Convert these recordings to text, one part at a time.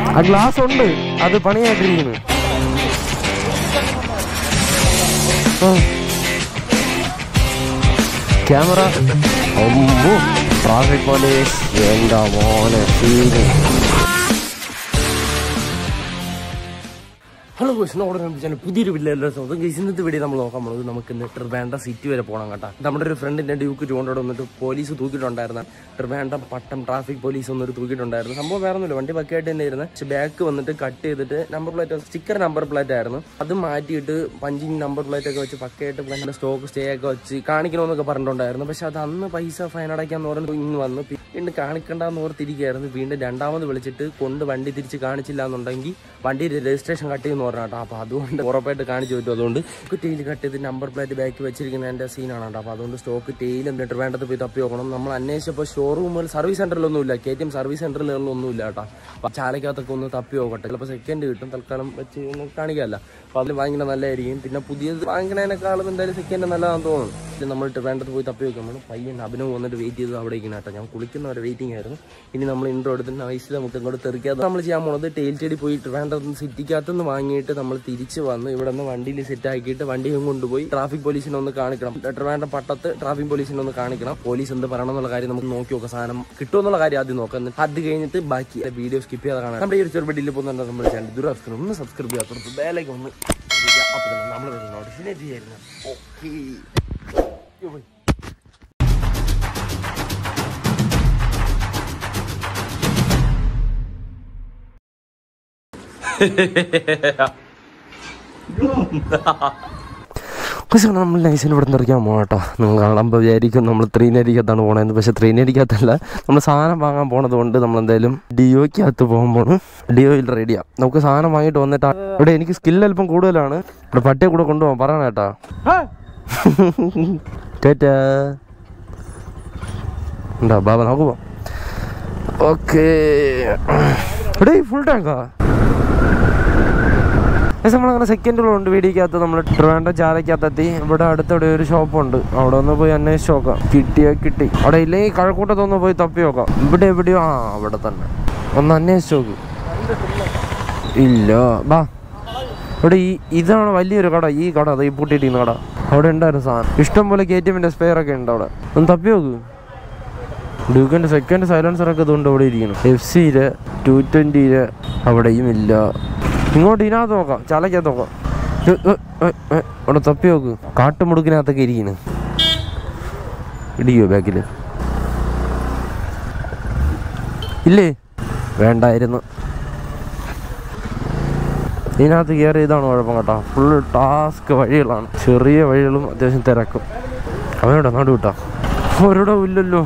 ആ ഗ്ലാസ് ഉണ്ട് അത് പണിയായിട്ടിരിക്കുന്നു ക്യാമറ ഒമ്പു ട്രാഫിക് പോലീസ് എന്താ മോനെ സീന് ഹലോ ഗോസിനോട് ഞാൻ പുതിയൊരു വീട്ടിലെ സ്വന്തം കേസ് ഇന്നത്തെ വീഡിയോ നമ്മൾ നോക്കാൻ പോകുന്നത് നമുക്ക് ഇന്ന് ട്രിവാൻഡ്രം സിറ്റി വരെ പോകണം കേട്ടോ നമ്മുടെ ഒരു ഫ്രണ്ടിന്റെ ഡ്യൂക്ക് ചൂണ്ടോടെ വന്നിട്ട് പോലീസ് തൂക്കിയിട്ടുണ്ടായിരുന്ന ട്രിവാൻഡ്രം പട്ടം ട്രാഫിക് പോലീസ് ഒന്നൊരു തൂക്കിയിട്ടുണ്ടായിരുന്നു സംഭവം വേറെ ഒന്നുമില്ല വണ്ടി പക്കയായിട്ട് തന്നെ ഇരുന്ന് പക്ഷെ ബാക്ക് വന്നിട്ട് കട്ട് ചെയ്തിട്ട് number plate sticker number plate ആയിരുന്നു അത് മാറ്റിയിട്ട് പഞ്ചിങ് നമ്പർ പ്ലേറ്റ് ഒക്കെ വെച്ച് പക്കയായിട്ട് നല്ല സ്റ്റോക്ക് സ്റ്റേ ഒക്കെ വെച്ച് കാണിക്കണമെന്നൊക്കെ പറഞ്ഞിട്ടുണ്ടായിരുന്നു പക്ഷെ അത് അന്ന് പൈസ ഫൈൻ അടയ്ക്കാന്ന് പറഞ്ഞിട്ട് ഇങ്ങ് വന്ന് വീണ്ടും കാണിക്കണ്ടെന്ന് ഓർത്തിരിക്കുകയായിരുന്നു വീണ്ടും രണ്ടാമത് വിളിച്ചിട്ട് കൊണ്ട് വണ്ടി തിരിച്ച് കാണിച്ചില്ല എന്നുണ്ടെങ്കിൽ വണ്ടി രജിസ്ട്രേഷൻ കട്ട് ചെയ്യുന്ന പറഞ്ഞാട്ടോ അപ്പൊ അതുകൊണ്ട് ഉറപ്പായിട്ട് കാണിച്ചു പറ്റും അതുകൊണ്ട് ടെയിൽ കട്ട് ചെയ്ത് നമ്പർ പ്ലേറ്റ് ബാക്കി വെച്ചിരിക്കുന്ന എന്റെ സീനാണ് കേട്ടോ അപ്പൊ അതുകൊണ്ട് സ്റ്റോക്ക് ടെയിൽ എന്നിട്ട് വേണ്ടത് പോയി തപ്പി നോക്കണം നമ്മൾ അന്വേഷിച്ചപ്പോൾ ഷോറൂമുകൾ സർവീസ് സെന്ററിലൊന്നുമില്ല കെ ടി എം സർവീസ് സെന്ററുകളിലൊന്നുമില്ല കേട്ടോ അപ്പൊ ചാലക്കകത്തൊക്കെ ഒന്ന് തപ്പി നോക്കട്ടെ ചിലപ്പോൾ സെക്കൻഡ് കിട്ടും തൽക്കാലം വെച്ച് ഒന്ന് കാണിക്കാമല്ല അപ്പൊ അതിൽ വാങ്ങിക്കുന്ന നല്ലതായിരിക്കും പിന്നെ പുതിയത് വാങ്ങിക്കണേനേക്കാളും എന്തായാലും സെക്കൻഡ് നല്ലതാണെന്ന് തോന്നുന്നു ഇത് നമ്മൾ വേണ്ടത് പോയി തപ്പി വെക്കുമ്പോൾ പയ്യൻ അഭിനവ് വന്നിട്ട് വെയിറ്റ് ചെയ്ത് അവിടെ ഇരിക്കണം കേട്ടോ ഞാൻ കുളിക്കുന്നവരെ വെയിറ്റിംഗ് ആയിരുന്നു ഇനി നമ്മൾ ഇൻട്രോ എടുത്ത് നൈസിൽ നമുക്ക് ഇങ്ങോട്ട് തെറിക്കാതെ നമ്മൾ ചെയ്യാൻ പോണത് ടെയിൽ ചെടി പോയി ട്രിവാൻഡ്രത്ത് സിറ്റിക്കകത്ത് നിന്ന് വാങ്ങിയിട്ട് നമ്മൾ തിരിച്ച് വന്ന് ഇവിടെ നിന്ന് വണ്ടിയിൽ സെറ്റ് ആക്കിയിട്ട് വണ്ടിയും കൊണ്ടുപോയി ട്രാഫിക് പോലീസിനെ ഒന്ന് കാണിക്കണം ട്രിവാൻഡ്രം പട്ടത്ത് ട്രാഫിക് പോലീസിനെ ഒന്ന് കാണിക്കണം പോലീസ് എന്ത് പറയണം എന്നുള്ള കാര്യം നമുക്ക് നോക്കി നോക്കാം സാധനം കിട്ടുമെന്നുള്ള കാര്യം ആദ്യം നോക്കാം എന്നിട്ട് അത് കഴിഞ്ഞിട്ട് ബാക്കി വീഡിയോ സ്കിപ്പ് ചെയ്യാതെ കാണാം നമ്മുടെ ഈ ഒരു ചെറുപടിയിൽ പോകുന്നുണ്ട് നമ്മൾ ചാനൽ ദുരവസ്ഥ ഒന്ന് സബ്സ്ക്രൈബ് ചെയ്യാത്ത ബേലേക്ക് ഒന്ന് അപ്പോൾ തന്നെ നമ്മൾ നോട്ടിഫിനെ ചെയ്യായിരുന്നു ഓക്കെ പക്ഷേ നമ്മൾ നൈസിന് ഇവിടെ നിറയ്ക്കാൻ പോകണം കേട്ടോ നിങ്ങൾ കാണുമ്പോൾ വിചാരിക്കും നമ്മൾ ത്രീനരിക്കത്താണ് പോണത് പക്ഷേ ത്രീനരിക്കത്തല്ല നമ്മൾ സാധനം വാങ്ങാൻ പോണത് കൊണ്ട് നമ്മൾ എന്തായാലും ഡിയോയ്ക്കകത്ത് പോകുമ്പോൾ ഡിയോയിൽ റെഡിയാ നമുക്ക് സാധനം വാങ്ങിയിട്ട് വന്നിട്ട് ഇവിടെ എനിക്ക് സ്കിൽ അല്പം കൂടുതലാണ് ഇവിടെ പട്ടിയെ കൂടെ കൊണ്ടുപോകാം പറയണ കേട്ടാ ചേട്ടാ ഉണ്ടോ ബാബ നമുക്ക് പോവാം ഓക്കേ ഇവിടെ ഫുൾ ടാങ്കാ പക്ഷെ നമ്മളങ്ങനെ സെക്കൻഡുകളുണ്ട് വീടിക്കകത്ത് നമ്മൾ ട്രിവാൻഡ്രം ചാലക്കകത്തെത്തി ഇവിടെ അടുത്തവിടെ ഒരു ഷോപ്പുണ്ട് അവിടെ ഒന്ന് പോയി അന്വേഷിച്ച് നോക്കാം കിട്ടിയോ കിട്ടി അവിടെ ഇല്ലെങ്കിൽ കഴക്കൂട്ടത്തൊന്ന് പോയി തപ്പി നോക്കാം ഇവിടെ എവിടെയോ ആ അവിടെ തന്നെ ഒന്ന് അന്വേഷിച്ച് നോക്ക് ഇല്ല ബാ ഇവിടെ ഈ ഇതാണ് വലിയൊരു കട ഈ കട അത് ഈ പൂട്ടിയിട്ടിരുന്ന കട അവിടെ ഉണ്ടായിരുന്നു സാധനം ഇഷ്ടം പോലെ കെ ടി എമ്മിന്റെ സ്പെയർ ഒക്കെ ഉണ്ട് അവിടെ ഒന്ന് തപ്പി നോക്ക് ഡ്യൂക്കിന്റെ സെക്കൻഡ് സൈലൻസർ ഒക്കെ ഇതുകൊണ്ട് ഇവിടെ ഇരിക്കണം എഫ് സിയില് ടു ട്വന്റിയില് അവിടെയും ഇല്ല ഇങ്ങോട്ട് ഇതിനകത്ത് നോക്കാം ചാലക്കകത്ത് നോക്കാം ഏ, ഏ, ഏ, ഏ, അവിടെ തപ്പി നോക്ക് കാട്ടുമുടുക്കിനകത്തൊക്കെ ഇരിക്കുന്നു ഇടിയോ ബാക്കില് ഇല്ലേ വേണ്ടായിരുന്നു ഇതിനകത്ത് കയറി ഇതാണ് കുഴപ്പം കേട്ടോ ഫുള്ള് ടാസ്ക് വഴികളാണ് ചെറിയ വഴികളും അത്യാവശ്യം തിരക്കും അവനോടെ നാട് വിട്ടാ ഒരിടം ഇല്ലല്ലോ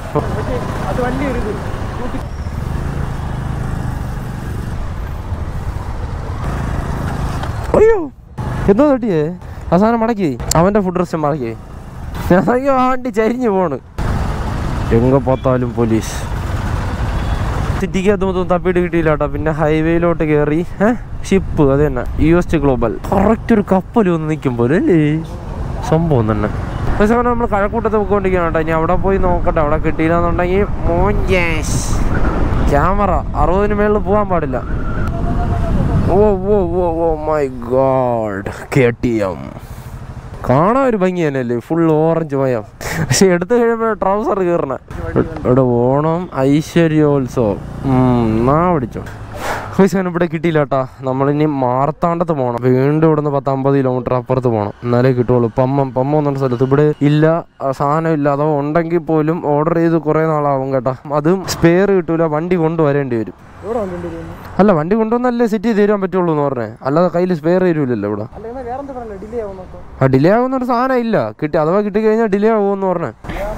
അയ്യോ എന്തോ തട്ടിയേ അവസാനം മടക്കി അവന്റെ ഫുഡ് റെസ്റ്റ് മടക്കി ഞാൻ അയ്യോ ആ വണ്ടി ചരിഞ്ഞു പോണ് എങ്ക பார்த்தாലും പോലീസ് സിറ്റിക്കകത്ത് മൊത്തം തപ്പിയിട്ട് കിട്ടിയില്ല കേട്ടോ പിന്നെ ഹൈവേയിലോട്ട് കയറി ഷിപ്പ് അത് തന്നെ U S T Global correct ഒരു കപ്പൽ വന്ന് നിൽക്കുമ്പോൾ അല്ലേ സംഭവം തന്നെ പക്ഷേ നമ്മൾ കഴക്കൂട്ടത്ത് പോയിക്കൊണ്ടിരിക്കണം കേട്ടോ ഇനി അവിടെ പോയി നോക്കട്ടെ അവിടെ കിട്ടിയില്ല എന്നുണ്ടെങ്കിൽ മോഞ്ചേസ് ക്യാമറ അറുപതിന് മേളിൽ പോകാൻ പാടില്ല oh oh oh oh my God K T M കാണാൻ ഒരു ഭംഗി തന്നെയല്ലേ ഫുൾ ഓറഞ്ച് മയം പക്ഷെ എടുത്തു കഴിയുമ്പോൾ ട്രൗസർ കീറണ ഇവിടെ ഓണം ഐശ്വര്യോത്സവം ഉം, നാ പിടിച്ചോ പൈസ ഇവിടെ കിട്ടിയില്ല കേട്ടാ നമ്മളിനി മാർത്താണ്ടത്ത് പോകണം വീണ്ടും ഇവിടുന്ന് പത്ത് അമ്പത് കിലോമീറ്റർ അപ്പുറത്ത് പോകണം എന്നാലേ കിട്ടുള്ളൂ പമ്മം പമ്മ എന്ന സ്ഥലത്ത് ഇവിടെ ഇല്ല ആ സാധനം ഇല്ല അഥവാ ഉണ്ടെങ്കിൽ പോലും ഓർഡർ ചെയ്ത് കുറേ നാളാവും കേട്ടാ അതും സ്പെയർ കിട്ടൂല വണ്ടി കൊണ്ടുവരേണ്ടി വരും അല്ല വണ്ടി കൊണ്ടുവന്നല്ലേ സെറ്റ് ചെയ്ത് തരാൻ പറ്റുള്ളൂ എന്ന് പറഞ്ഞേ അല്ലാതെ കയ്യിൽ സ്പെയർ തരൂലല്ലോ ഇവിടെ ആ ഡിലേ ആവുന്ന ഒരു സാധനം ഇല്ല കിട്ടി അഥവാ കിട്ടി കഴിഞ്ഞാൽ ഡിലേ ആവുമെന്ന് പറഞ്ഞേ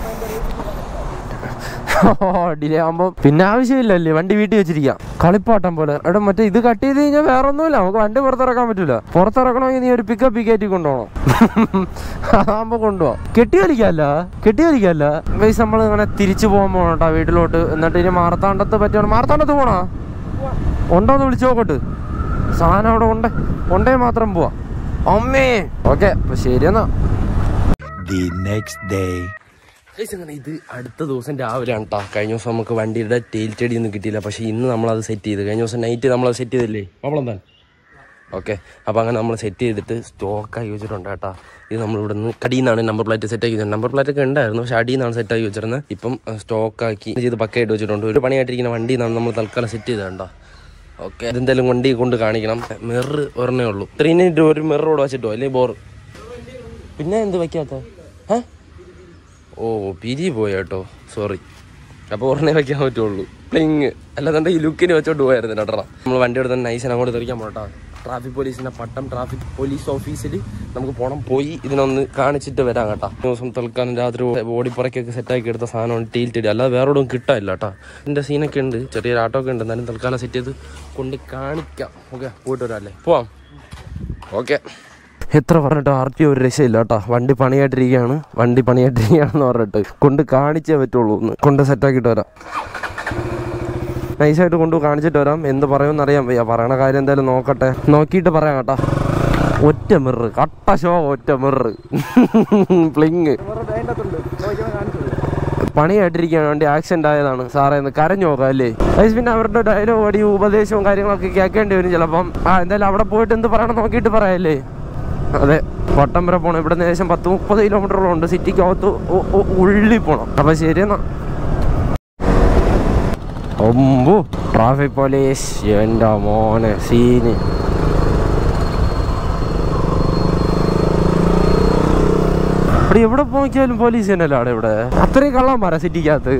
ഡിലേ ആകുമ്പോൾ പിന്നെ ആവശ്യമില്ലല്ലേ വണ്ടി വീട്ടിൽ വെച്ചിരിക്കാം കളിപ്പാട്ടം പോലെ എടാ മറ്റേ ഇത് കട്ട് ചെയ്ത് കഴിഞ്ഞാൽ വേറെ ഒന്നുമില്ല നമുക്ക് വണ്ടി പുറത്തിറക്കാൻ പറ്റൂല പുറത്തിറക്കണമെങ്കിൽ നീ ഒരു പിക്കപ്പ് പിക്കറ്റി കൊണ്ടുപോകണം അതാകുമ്പോ കൊണ്ടുപോവാ കെട്ടി വലിക്കല്ല കെട്ടി വലിക്കല്ല പൈസ നമ്മൾ ഇങ്ങനെ തിരിച്ചു പോകാൻ പോകണം കേട്ടോ വീട്ടിലോട്ട് എന്നിട്ട് ഇനി മാർത്താണ്ടത്ത് പറ്റുവാണ് മാർത്താണ്ടത്ത് പോണോ ഉണ്ടോന്ന് വിളിച്ചു നോക്കട്ട് സാധനം അവിടെ ഉണ്ട് ഉണ്ടേ മാത്രം പോവാ അമ്മേ ഓക്കെ അപ്പൊ ശരി എന്നാ the next day. Guys, അങ്ങനെ ഇത് അടുത്ത ദിവസം രാവിലെ ആണ് കേട്ടോ കഴിഞ്ഞ ദിവസം നമുക്ക് വണ്ടിയുടെ ടെയിൽ ചെടി ഒന്നും കിട്ടിയില്ല പക്ഷേ ഇന്ന് നമ്മളത് സെറ്റ് ചെയ്ത് കഴിഞ്ഞ ദിവസം നൈറ്റ് നമ്മളത് സെറ്റ് ചെയ്തില്ലേ നമ്മളെന്താ ഓക്കെ അപ്പോൾ അങ്ങനെ നമ്മൾ സെറ്റ് ചെയ്തിട്ട് സ്റ്റോക്കാക്കി വെച്ചിട്ടുണ്ട് കേട്ടോ ഇത് നമ്മൾ ഇവിടെ നിന്ന് അടിയിൽ നിന്നാണ് നമ്പർ പ്ലേറ്റ് സെറ്റ് ആക്കി വെച്ചത് നമ്പർ പ്ലേറ്റ് ഒക്കെ ഉണ്ടായിരുന്നു പക്ഷേ അടിയിൽ നിന്നാണ് സെറ്റ് ആക്കി വെച്ചിരുന്നത് ഇപ്പം സ്റ്റോക്കാക്കി ചെയ്ത് പക്കയായിട്ട് വെച്ചിട്ടുണ്ട് ഒരു പണിയായിട്ടിരിക്കുന്ന വണ്ടി നിന്നാണ് നമ്മൾ തൽക്കാലം സെറ്റ് ചെയ്തത് കേട്ടോ ഓക്കെ അതെന്തായാലും വണ്ടി കൊണ്ട് കാണിക്കണം മിറർ ഒരെണ്ണേ ഉള്ളൂ ഇത്രയും ഒരു മിറർ ഇവിടെ വെച്ചിട്ടോ അല്ലെങ്കിൽ ബോർ പിന്നെ എന്ത് വയ്ക്കാത്ത ഏ ഓ പിരി പോയ കേട്ടോ സോറി അപ്പോൾ ഉടനെ വെക്കാൻ പറ്റുള്ളൂ പ്ലിങ് അല്ലാതെ ഈ ലുക്കിന് വെച്ചോണ്ട് പോയായിരുന്നു കേട്ടോ നമ്മൾ വണ്ടി എടുത്ത് നൈസിന് അങ്ങോട്ട് തെറിക്കാൻ പോട്ടാ ട്രാഫിക് പോലീസിന്റെ പട്ടം ട്രാഫിക് പോലീസ് ഓഫീസിൽ നമുക്ക് പോണം പോയി ഇതിനൊന്ന് കാണിച്ചിട്ട് വരാം കേട്ടോ ദിവസം തൽക്കാലം രാത്രി ഓടിപ്പുറക്കൊക്കെ സെറ്റാക്കി എടുത്ത സാധനമാണ് ടീൽ ടെടി അല്ലാതെ വേറെ എവിടെയും കിട്ടാനില്ല കേട്ടോ ഇതിന്റെ സീനൊക്കെ ഉണ്ട് ചെറിയൊരു ആട്ടോ ഒക്കെ ഉണ്ട് എന്നാലും തൽക്കാലം സെറ്റ് ചെയ്ത് കൊണ്ട് കാണിക്കാം ഓക്കെ പോയിട്ട് വരാം അല്ലേ പോവാം ഓക്കെ എത്ര പറഞ്ഞിട്ട് ആർ ടി ഒരു രക്ഷയില്ല കേട്ടോ വണ്ടി പണിയായിട്ടിരിക്കുകയാണ് വണ്ടി പണിയായിട്ടിരിക്കുകയാണെന്ന് പറഞ്ഞിട്ട് കൊണ്ട് കാണിച്ചേ പറ്റുള്ളൂ ഒന്ന് കൊണ്ട് സെറ്റാക്കിയിട്ട് വരാം നൈസായിട്ട് കൊണ്ട് കാണിച്ചിട്ട് വരാം എന്ത് പറയുമെന്ന് അറിയാൻ വയ്യ പറയണ കാര്യം എന്തായാലും നോക്കട്ടെ നോക്കിയിട്ട് പറയാം കേട്ടോ ഒറ്റ മിറർ കട്ട ഷോ ഒറ്റ മിറർ പ്ലിങ് പണിയായിട്ടിരിക്കുകയാണ് വണ്ടി ആക്സിഡന്റ് ആയതാണ് സാറേ എന്ന് കരഞ്ഞു നോക്കാം അല്ലേ ഗൈസ് പിന്നെ അവരുടെ ഡയലോഗ് അടി ഉപദേശവും കാര്യങ്ങളൊക്കെ കേൾക്കേണ്ടി വരും ചിലപ്പം ആ എന്തായാലും അവിടെ പോയിട്ട് എന്ത് പറയണം നോക്കിയിട്ട് പറയാല്ലേ അതെ കോട്ടം വരെ പോണം ഇവിടെ ഏകദേശം പത്ത് മുപ്പത് കിലോമീറ്ററോളം ഉണ്ട് സിറ്റിക്ക് അകത്ത് ഉ- ഉ- ഉള്ളിൽ പോണം അപ്പൊ ശരിയെന്നാ ഒമ്പു ട്രാഫിക് പോലീസ് എൻ്റെ മോനെ സീന് ഇവിടെ എവിടെ പോയിക്കാലും പോലീസ് തന്നെയല്ലേ അവിടെ ഇവിടെ അത്രയും കള്ളന്മാരാ സിറ്റിക്കകത്ത്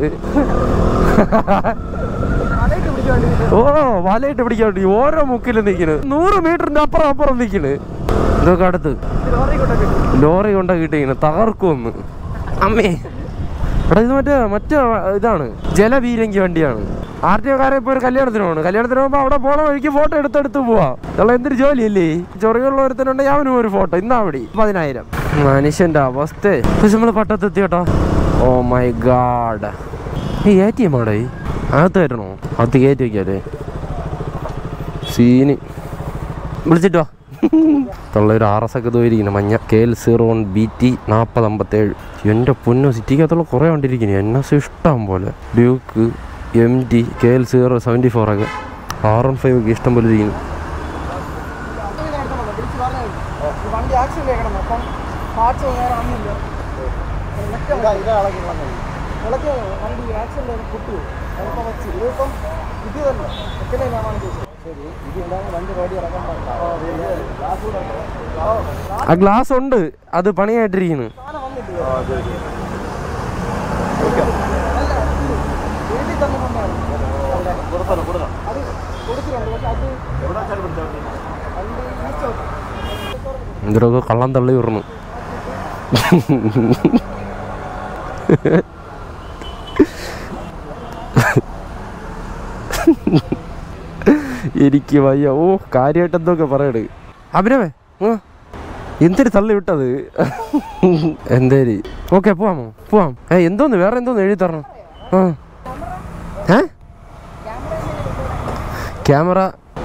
ഓ വലയിട്ട് പിടിക്കാൻ വേണ്ടി ഓരോ മുക്കിലും നിൽക്കണ് നൂറ് മീറ്ററിന്റെ അപ്പുറം അപ്പുറം നിൽക്കണ് ഇതൊക്കെ അടുത്ത് ലോറി കൊണ്ട കിട്ടിങ്ങനെ തകർക്കുമെന്ന് അമ്മേ എടാ ഇത് മറ്റേ മറ്റേ ഇതാണ് ജലവീരങ്കി വണ്ടിയാണ് ആർ ടി ഒക്കാരെ ഇപ്പോൾ ഒരു കല്യാണത്തിന് പോകണം കല്യാണത്തിന് പോകുമ്പോൾ അവിടെ പോണ വഴിക്ക് ഫോട്ടോ എടുത്തെടുത്ത് പോവാ ഇതുള്ള എന്തൊരു ജോലിയല്ലേ ചൊറിയുള്ള ഒരുത്തനുണ്ടെങ്കിൽ അവനും ഒരു ഫോട്ടോ ഇന്നാ അവിടെ പതിനായിരം മനുഷ്യന്റെ അവസ്ഥ പക്ഷെ നമ്മൾ പട്ടത്തെത്തി കേട്ടോ ഓ മൈ ഗാഡ് ഈ എ ടി എം ആടേ അകത്ത് കയറ്റണോ അകത്ത് കയറ്റി വയ്ക്കാല്ലേ സീന് വിളിച്ചിട്ട് വാ തൊള്ളൊരു ആർ എസ് ഒക്കെ തോയിരിക്കുന്നു മഞ്ഞ K L zero one B T നാൽപ്പത് അമ്പത്തേഴ് എൻ്റെ പൊന്നു സിറ്റിക്കകത്തുള്ള കുറേ കണ്ടിരിക്കുന്നു എൻ എസ് ഇഷ്ടം പോലെ Duke M T K L zero seventy four ഒക്കെ ആർ എൺ ഫൈവ് ഒക്കെ ഇഷ്ടം പോലെ ഇരിക്കുന്നു വണ്ടി ആക്സിഡന്റ് ആക്കണം അപ്പം പാർട്സ് വേറെ ആണില്ല ഇളക്കി വണ്ടി ആക്സിഡന്റ് കുട്ടി അതിപ്പം വെച്ച് ഇതിപ്പം ഇത് തന്നെ എങ്ങനെ ഞാൻ വണ്ടി ശരി ഇത് ഉണ്ടാകുമ്പോൾ വണ്ടി റോഡി ഇറക്കാൻ ആ ഗ്ലാസ് ഉണ്ട് അത് പണിയായിട്ടിരിക്കുന്നു സാധനം വന്നിട്ട് അല്ല വീട്ടിൽ തന്നെ കൊണ്ടാണ് അത് കൊടുത്തിട്ടുണ്ട് പക്ഷെ അത് വണ്ടി ഈസ്റ്റ് എന്തൊക്കെ കള്ളം തള്ളി വിടണം എനിക്ക് വയ്യ ഓ കാര്യമായിട്ട് എന്തൊക്കെ പറയട് അഭിനവേ ആ എന്തൊരു തള്ളി വിട്ടത് എന്തേരി ഓക്കെ പോവാമോ പോവാം ഏ എന്തോന്ന് വേറെ എന്തോന്ന് എഴുതി തരണം ആ ഏ ക്യാമറ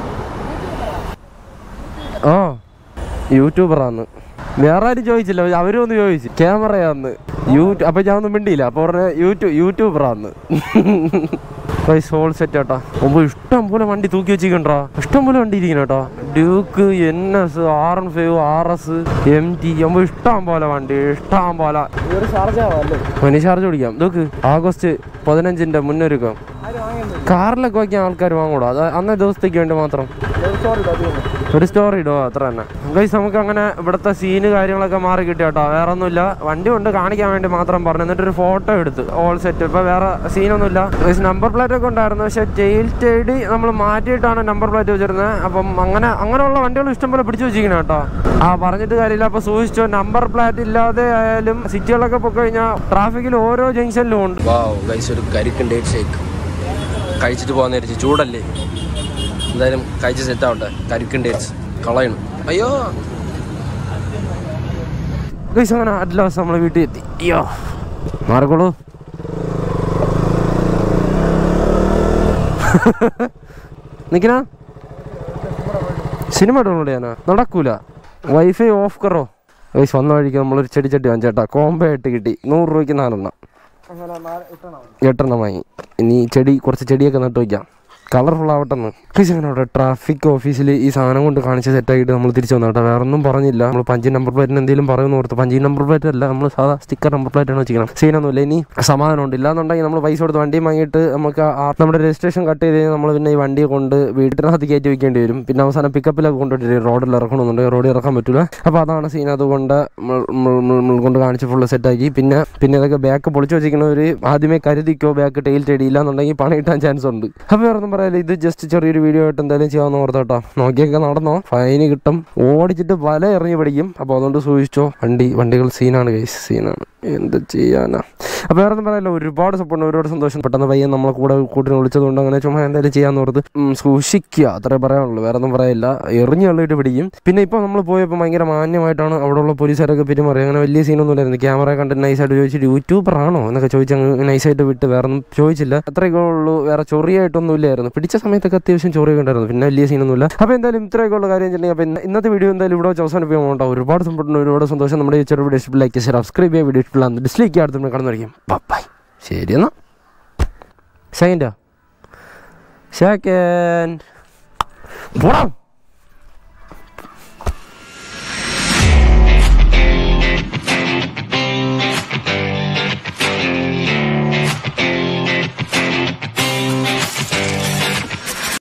ആ യൂട്യൂബറാന്ന് വേറെ ആരും ചോദിച്ചില്ല അവരും ഒന്ന് ചോദിച്ചു ക്യാമറയാന്ന് യൂട്യൂബ് അപ്പൊ ഞാൻ ഒന്നും മിണ്ടിയില്ല അപ്പൊ പറഞ്ഞ യൂട്യൂബ് യൂട്യൂബറാന്ന് പൈസ ഹോൾ സെറ്റ് കേട്ടോ ഒമ്പത് ഇഷ്ടം പോലെ വണ്ടി തൂക്കി വെച്ചിട്ടുണ്ടോ ഇഷ്ടം പോലെ വണ്ടി ഇരിക്കണം കേട്ടോ Duke N S R N five R S M T ഒമ്പത് ഇഷ്ടം പോലെ വണ്ടി ഇഷ്ടം പോലെ ഒരു ചാർജ് ആവാല്ലേ മനി ചാർജ് പിടിക്കാം നോക്ക് ആഗസ്റ്റ് പതിനഞ്ചിന്റെ മുന്നൊരുക്കം ആരും വാങ്ങിയത് കാറിലൊക്കെ വയ്ക്കാൻ ആൾക്കാർ വാങ്ങൂടാ അത് അന്നേ ദിവസത്തേക്ക് വേണ്ടി മാത്രം സോറി അത് ഒരു സ്റ്റോറി ഇടുക അത്ര തന്നെ ഗൈസ് നമുക്ക് അങ്ങനെ ഇവിടുത്തെ സീന് കാര്യങ്ങളൊക്കെ മാറി കിട്ടി കേട്ടോ വേറെ ഒന്നുമില്ല വണ്ടി കൊണ്ട് കാണിക്കാൻ വേണ്ടി മാത്രം പറഞ്ഞു എന്നിട്ട് ഒരു ഫോട്ടോ എടുത്ത് ഓൾ സെറ്റ് ഇപ്പൊ വേറെ സീനൊന്നുമില്ല ഗൈസ് നമ്പർ പ്ലേറ്റ് ഒക്കെ ഉണ്ടായിരുന്നു പക്ഷെ ടെയിൽ ടെയ്ഡി നമ്മൾ മാറ്റിയിട്ടാണ് നമ്പർ പ്ലേറ്റ് വെച്ചിരുന്നത് അപ്പം അങ്ങനെ അങ്ങനെയുള്ള വണ്ടികൾ ഇഷ്ടംപോലെ പിടിച്ചു വെച്ചിരിക്കണം കേട്ടോ ആ പറഞ്ഞിട്ട് കാര്യമില്ല അപ്പൊ സൂക്ഷിച്ചോ നമ്പർ പ്ലേറ്റ് ഇല്ലാതെ ആയാലും സിറ്റികളൊക്കെ പോയി കഴിഞ്ഞാൽ ട്രാഫിക്കിൽ ഓരോ ജംഗ്ഷനിലും ഉണ്ട് ഗൈസ് ഒരു കരിക്കൻ ഡേറ്റ് ഷേക്ക് കഴിച്ചിട്ട് പോകാൻ നേരിച്ച് ചൂടല്ലേ എന്തായാലും കഴിച്ച് സെറ്റ് ആവട്ടെ കരിക്കൻ ഡേറ്റ്സ് കളയണം അയ്യോ ഗൈസ് അങ്ങനെ അറ്റ് ലാസ്റ്റ് നമ്മൾ വീട്ടിൽ എത്തി അയ്യോ മാറിക്കോളൂ നിക്കണ സിനിമ ഡൗൺലോഡ് ചെയ്യാനാ നടക്കൂല വൈഫൈ ഓഫ് കറോ ഗൈസ് വന്ന വഴിക്ക് നമ്മളൊരു ചെടി ചട്ടി വാങ്ങിച്ചേട്ടാ കോംബോ ആയിട്ട് കിട്ടി നൂറ് രൂപയ്ക്ക് നാലെണ്ണം അങ്ങനെ നാല് എട്ടെണ്ണം എട്ടെണ്ണം വാങ്ങി ഇനി ചെടി കുറച്ച് ചെടിയൊക്കെ നട്ടു വയ്ക്കാം കളർഫുൾ ആവട്ടെന്ന് പ്ലീസ് അങ്ങനെ അവിടെ ട്രാഫിക് ഓഫീസിൽ ഈ സാധനം കൊണ്ട് കാണിച്ച് സെറ്റായിട്ട് നമ്മൾ തിരിച്ചു വന്നു കേട്ടോ വേറെ ഒന്നും പറഞ്ഞില്ല നമ്മൾ പഞ്ചിൻ നമ്പർ പ്ലേറ്റിന് എന്തെങ്കിലും പറയുമെന്ന് ഓർത്ത് പഞ്ചിൻ നമ്പർ പ്ലേറ്റ് അല്ല നമ്മൾ സാധാ സ്റ്റിക്കർ നമ്പർ പ്ലേറ്റ് ആണ് വെച്ചിരിക്കണം സീനൊന്നുമില്ല ഇനി സമാധാനം ഉണ്ട് ഇല്ലാന്നുണ്ടെങ്കിൽ നമ്മൾ പൈസ കൊടുത്ത് വണ്ടി വാങ്ങിയിട്ട് നമുക്ക് ആ നമ്മുടെ രജിസ്ട്രേഷൻ കട്ട് ചെയ്ത് കഴിഞ്ഞാൽ നമ്മൾ പിന്നെ ഈ വണ്ടി കൊണ്ട് വീട്ടിനകത്ത് കയറ്റി വെക്കേണ്ടി വരും പിന്നെ അവസാനം പിക്കപ്പിലൊക്കെ കൊണ്ടുപോയിട്ട് റോഡിൽ ഇറക്കണമെന്നുണ്ടെങ്കിൽ റോഡിൽ ഇറക്കാൻ പറ്റില്ല അപ്പോൾ അതാണ് സീൻ അതുകൊണ്ട് നമ്മൾ- നമ്മൾ- നമ്മൾ കൊണ്ട് കാണിച്ച് ഫുള്ള് സെറ്റാക്കി പിന്നെ പിന്നെ ഇതൊക്കെ ബാക്ക് പൊളിച്ച് വെച്ചിരിക്കുന്നവർ ആദ്യമേ കരുതിക്കോ ബാക്ക് ടെയിൽ ചെടി ഇല്ലാന്നുണ്ടെങ്കിൽ പണി കിട്ടാൻ ചാൻസ് ഉണ്ട് അപ്പോൾ വേറെ ഒന്നും പറയാല്ല ഇത് ജസ്റ്റ് ചെറിയൊരു വീഡിയോ ആയിട്ട് എന്തായാലും ചെയ്യാമെന്ന് ഓർത്തോട്ടോ നോക്കിയൊക്കെ നടന്നോ ഫൈന് കിട്ടും ഓടിച്ചിട്ട് വല എറിഞ്ഞ് പിടിക്കും അപ്പോൾ അതുകൊണ്ട് സൂക്ഷിച്ചോ വണ്ടി വണ്ടികൾ സീനാണ് ഗൈസ് സീനാണ് എന്ത് ചെയ്യാനാ അപ്പോൾ വേറെ ഒന്നും പറയാല്ല ഒരുപാട് സപ്പോർട്ട് ഒരുപാട് സന്തോഷം പെട്ടെന്ന് പയ്യൻ നമ്മളെ കൂടെ കൂട്ടിന് വിളിച്ചതുകൊണ്ട് അങ്ങനെ ചുമ്മാ എന്തായാലും ചെയ്യാന്ന് ഓർത്ത് ഉം, സൂക്ഷിക്കുക അത്രേ പറയാനുള്ളൂ വേറെ ഒന്നും പറയില്ല എറിഞ്ഞ് തള്ളിയിട്ട് പിടിക്കും പിന്നെ ഇപ്പോൾ നമ്മൾ പോയപ്പോൾ ഭയങ്കര മാന്യമായിട്ടാണ് അവിടെ ഉള്ള പോലീസുകാരൊക്കെ പെരുമാറി അങ്ങനെ വലിയ സീനൊന്നും ഇല്ലായിരുന്നു ക്യാമറ കണ്ടിട്ട് നൈസായിട്ട് ചോദിച്ചിട്ട് യൂട്യൂബർ ആണോ എന്നൊക്കെ ചോദിച്ച് അങ്ങ് നൈസായിട്ട് വിട്ട് വേറെ ഒന്നും ചോദിച്ചില്ല അത്രയൊക്കെ ഉള്ളൂ വേറെ ചൊറിയായിട്ടൊന്നും ഇല്ലായിരുന്നു പിടിച്ച സമയത്തൊക്കെ അത്യാവശ്യം ചൊറിയൊക്കെ ഉണ്ടായിരുന്നു പിന്നെ വലിയ സീനൊന്നുമില്ല അപ്പോൾ എന്തായാലും ഇത്രയൊക്കെ ഉള്ള കാര്യം വെച്ചിട്ടുണ്ടെങ്കിൽ അപ്പോൾ ഇന്ന- ഇന്നത്തെ വീഡിയോ എന്തായാലും ഇവിടെ വെച്ച് അവസാനിപ്പിക്കാൻ പോകണ്ട ഒരുപാട് സപ്പോർട്ടുണ്ട് ഒരുപാട് സന്തോഷം നമ്മുടെ ഈ ചെറിയ വീഡിയോ ഇഷ്ടപ്പെട്ട ലൈക്ക് സബ്സ്ക്രൈബ് ചെയ്യുക വീഡിയോ ഇഷ്ടമുള്ള ഡിസ്ലൈക്ക് ചെയ്യാൻ അടുത്ത് കടന്നിരിക്കും ബൈ ശരി എന്നാ സെക്കൻഡോ സെക്കൻഡ് പോടാം